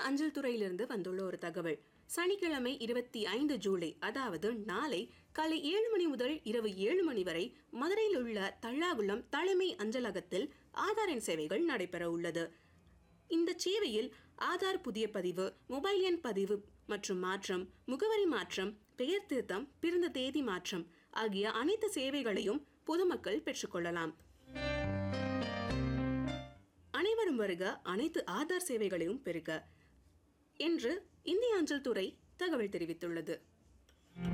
அஞ்சல் துறையிலிருந்து வந்துள்ள ஒரு தகவல் சனிக்கிழமை இருபத்தி ஐந்து ஜூலை அதாவது நாளை காலை ஏழு மணி முதல் இரவு ஏழு மணி வரை மதுரையில் உள்ள தள்ளாகுளம் தலைமை அஞ்சலகத்தில் ஆதார் எண் சேவைகள் நடைபெற உள்ளது இந்த சேவையில் ஆதார் புதிய பதிவு மொபைல் எண் பதிவு மற்றும் மாற்றம் முகவரி மாற்றம் பெயர் திருத்தம் பிறந்த தேதி மாற்றம் ஆகிய அனைத்து சேவைகளையும் பொதுமக்கள் பெற்றுக்கொள்ளலாம் அனைவரும் வருக அனைத்து ஆதார் சேவைகளையும் பெறுக என்று இந்திய அஞ்சல் துறை தகவல் தெரிவித்துள்ளது